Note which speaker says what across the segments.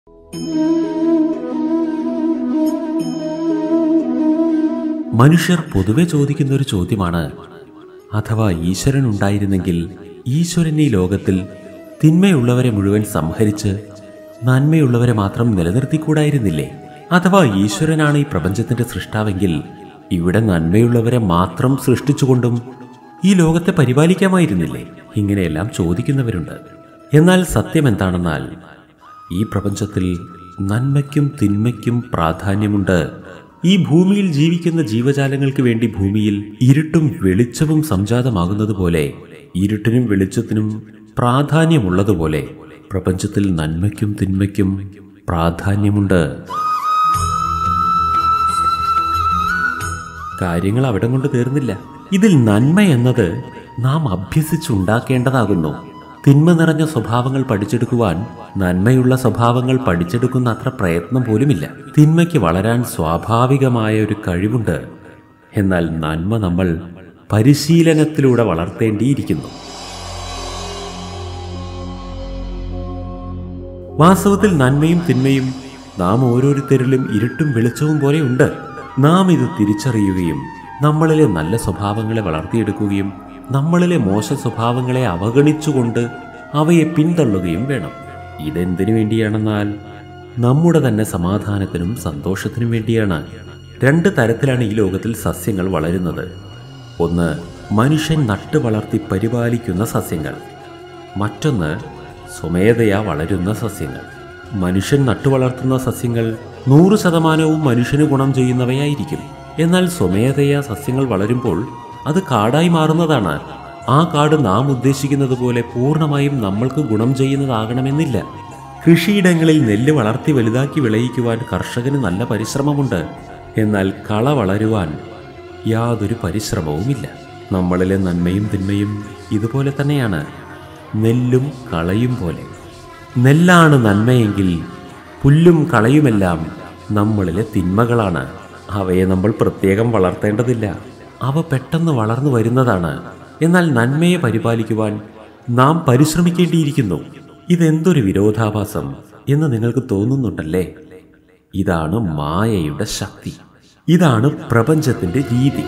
Speaker 1: മനുഷ്യർ പൊതുവെ ചോദിക്കുന്ന ഒരു ചോദ്യമാണ് അഥവാ ഈശ്വരൻ ഉണ്ടായിരുന്നെങ്കിൽ ഈശ്വരൻ ഈ ലോകത്തിൽ തിന്മയുള്ളവരെ മുഴുവൻ സംഹരിച്ച് നന്മയുള്ളവരെ മാത്രം നിലനിർത്തിക്കൂടായിരുന്നില്ലേ അഥവാ ഈശ്വരനാണ് ഈ പ്രപഞ്ചത്തിന്റെ സൃഷ്ടാവെങ്കിൽ ഇവിടെ നന്മയുള്ളവരെ മാത്രം സൃഷ്ടിച്ചുകൊണ്ടും ഈ ലോകത്തെ പരിപാലിക്കാമായിരുന്നില്ലേ ഇങ്ങനെയെല്ലാം ചോദിക്കുന്നവരുണ്ട് എന്നാൽ സത്യം എന്താണെന്നാൽ ഈ പ്രപഞ്ചത്തിൽ നന്മയ്ക്കും തിന്മയ്ക്കും പ്രാധാന്യമുണ്ട് ഈ ഭൂമിയിൽ ജീവിക്കുന്ന ജീവജാലങ്ങൾക്ക് വേണ്ടി ഭൂമിയിൽ ഇരുട്ടും വെളിച്ചവും സംജാതമാകുന്നത് പോലെ ഇരുട്ടിനും വെളിച്ചത്തിനും പ്രാധാന്യമുള്ളതുപോലെ പ്രപഞ്ചത്തിൽ നന്മയ്ക്കും തിന്മയ്ക്കും പ്രാധാന്യമുണ്ട് കാര്യങ്ങൾ അവിടെ കൊണ്ട് തീർന്നില്ല ഇതിൽ നന്മ എന്നത് നാം അഭ്യസിച്ചുണ്ടാക്കേണ്ടതാകുന്നു തിന്മ നിറഞ്ഞ സ്വഭാവങ്ങൾ പഠിച്ചെടുക്കുവാൻ നന്മയുള്ള സ്വഭാവങ്ങൾ പഠിച്ചെടുക്കുന്ന അത്ര പ്രയത്നം പോലുമില്ല തിന്മയ്ക്ക് വളരാൻ സ്വാഭാവികമായ ഒരു കഴിവുണ്ട് എന്നാൽ നന്മ നമ്മൾ പരിശീലനത്തിലൂടെ വളർത്തേണ്ടിയിരിക്കുന്നു വാസ്തവത്തിൽ നന്മയും തിന്മയും നാം ഓരോരുത്തരിലും ഇരുട്ടും വെളിച്ചവും പോലെ ഉണ്ട് നാം ഇത് തിരിച്ചറിയുകയും നമ്മളിലെ നല്ല സ്വഭാവങ്ങളെ വളർത്തിയെടുക്കുകയും നമ്മളിലെ മോശ സ്വഭാവങ്ങളെ അവഗണിച്ചുകൊണ്ട് അവയെ പിന്തള്ളുകയും വേണം ഇതെന്തിനു വേണ്ടിയാണെന്നാൽ നമ്മുടെ തന്നെ സമാധാനത്തിനും സന്തോഷത്തിനും വേണ്ടിയാണ് രണ്ട് തരത്തിലാണ് ഈ ലോകത്തിൽ സസ്യങ്ങൾ വളരുന്നത് ഒന്ന് മനുഷ്യൻ നട്ടു വളർത്തി പരിപാലിക്കുന്ന സസ്യങ്ങൾ മറ്റൊന്ന് സ്വമേധയാ വളരുന്ന സസ്യങ്ങൾ മനുഷ്യൻ നട്ടുവളർത്തുന്ന സസ്യങ്ങൾ നൂറ് ശതമാനവും മനുഷ്യന് ഗുണം ചെയ്യുന്നവയായിരിക്കും എന്നാൽ സ്വമേധയാ സസ്യങ്ങൾ വളരുമ്പോൾ അത് കാടായി മാറുന്നതാണ് ആ കാട് നാം ഉദ്ദേശിക്കുന്നത് പോലെ പൂർണ്ണമായും നമ്മൾക്ക് ഗുണം ചെയ്യുന്നതാകണമെന്നില്ല കൃഷിയിടങ്ങളിൽ നെല്ല് വളർത്തി വലുതാക്കി വിളയിക്കുവാൻ കർഷകന് നല്ല പരിശ്രമമുണ്ട് എന്നാൽ കള വളരുവാൻ യാതൊരു പരിശ്രമവുമില്ല നമ്മളിലെ നന്മയും തിന്മയും ഇതുപോലെ തന്നെയാണ് നെല്ലും കളയും പോലെ നെല്ലാണ് നന്മയെങ്കിൽ പുല്ലും കളയുമെല്ലാം നമ്മളിലെ തിന്മകളാണ് അവയെ നമ്മൾ പ്രത്യേകം വളർത്തേണ്ടതില്ല അവ പെട്ടെന്ന് വളർന്നു വരുന്നതാണ് എന്നാൽ നന്മയെ പരിപാലിക്കുവാൻ നാം പരിശ്രമിക്കേണ്ടിയിരിക്കുന്നു ഇതെന്തൊരു വിരോധാഭാസം എന്ന് നിങ്ങൾക്ക് തോന്നുന്നുണ്ടല്ലേ ഇതാണ് മായയുടെ ശക്തി ഇതാണ് പ്രപഞ്ചത്തിന്റെ രീതി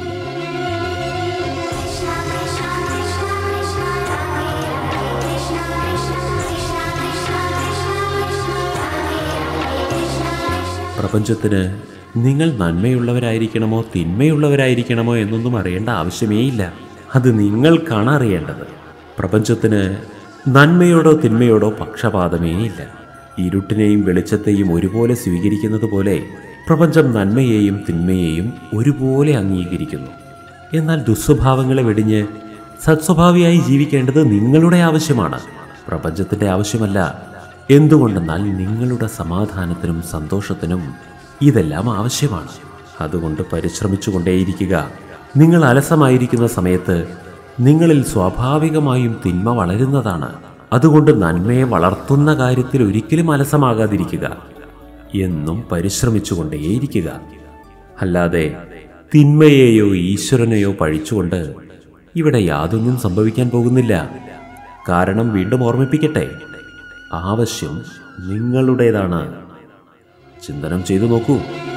Speaker 1: പ്രപഞ്ചത്തിന് നിങ്ങൾ നന്മയുള്ളവരായിരിക്കണമോ തിന്മയുള്ളവരായിരിക്കണമോ എന്നൊന്നും അറിയേണ്ട ആവശ്യമേയില്ല അത് നിങ്ങൾക്കാണ് അറിയേണ്ടത് പ്രപഞ്ചത്തിന് നന്മയോടോ തിന്മയോടോ പക്ഷപാതമേ ഇല്ല ഇരുട്ടിനെയും വെളിച്ചത്തെയും ഒരുപോലെ സ്വീകരിക്കുന്നത് പോലെ പ്രപഞ്ചം നന്മയെയും തിന്മയെയും ഒരുപോലെ അംഗീകരിക്കുന്നു എന്നാൽ ദുസ്വഭാവങ്ങളെ വെടിഞ്ഞ് സത്സ്വഭാവിയായി ജീവിക്കേണ്ടത് നിങ്ങളുടെ ആവശ്യമാണ് പ്രപഞ്ചത്തിന്റെ ആവശ്യമല്ല എന്തുകൊണ്ടെന്നാൽ നിങ്ങളുടെ സമാധാനത്തിനും സന്തോഷത്തിനും ഇതെല്ലാം ആവശ്യമാണ് അതുകൊണ്ട് പരിശ്രമിച്ചുകൊണ്ടേയിരിക്കുക നിങ്ങൾ അലസമായിരിക്കുന്ന സമയത്ത് നിങ്ങളിൽ സ്വാഭാവികമായും തിന്മ വളരുന്നതാണ് അതുകൊണ്ട് നന്മയെ വളർത്തുന്ന കാര്യത്തിൽ ഒരിക്കലും അലസമാകാതിരിക്കുക എന്നും പരിശ്രമിച്ചുകൊണ്ടേയിരിക്കുക അല്ലാതെ തിന്മയെയോ ഈശ്വരനെയോ പഴിച്ചുകൊണ്ട് ഇവിടെ യാതൊന്നും സംഭവിക്കാൻ പോകുന്നില്ല കാരണം വീണ്ടും ഓർമ്മിപ്പിക്കട്ടെ ആവശ്യം നിങ്ങളുടേതാണ് ചിന്തനം ചെയ്തു നോക്കൂ